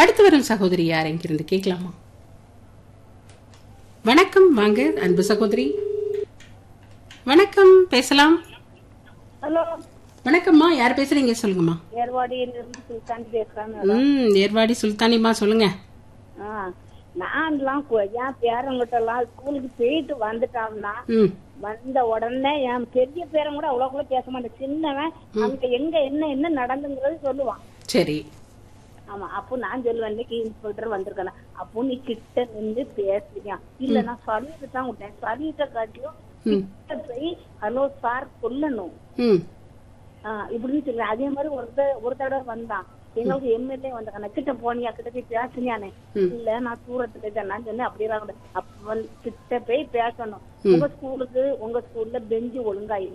அடுத்து வரும் சகோதரி யார் எங்கிருந்து கேட்கலாமா வணக்கம் வாங்க அன்பு சகோதரி வணக்கம் பேசலாம் ஹலோ வணக்கம்மா யார் பேசுறீங்க சொல்லுங்கம்மா ஏர்வாடியிலிருந்து சுல்தான் பேசுறாங்க ம் ஏர்வாடி சுல்தானிமா சொல்லுங்க ஆ, நான்லாம் கு- என் பேரங்கிட்ட எல்லாம் ஸ்கூலுக்கு போயிட்டு வந்துட்டான்னா ம் வந்த உடனே என் பெரிய பேரன் கூட அவ்வளவுக்குள்ள பேச மாட்டேன் சின்னவன் அங்க எங்க என்ன என்ன நடந்துங்கிறது சொல்லுவான் சரி ஆமா அப்போ நான் சொல்லுவேன் இன்னைக்கு இன்ஸ்பெக்டர் வந்திருக்கான அப்போ நீ கிட்ட நின்று பேசுறியா இல்ல நான் சொல்லிட்டு தான் விட்டேன் சொல்லிட்ட காட்டியும் கிட்ட போய் ஹலோ சார் சொல்லணும் ம் ஆஹ் இப்படின்னு சொல்லுவேன் அதே மாதிரி ஒரு த- ஒரு தடவை வந்தான் எங்களுக்கு எம்எல்ஏ வந்தாங்க கிட்ட போனியா கிட்ட போய் பேசுனியானே இல்ல நான் தூரத்துல இருக்கேன் நான் சொன்னேன் அப்படியெல்லாம் கூட அப்ப வந்து கிட்ட போய் பேசணும் உங்க ஸ்கூலுக்கு உங்க ஸ்கூல்ல பெஞ்சு ஒழுங்கா இல்ல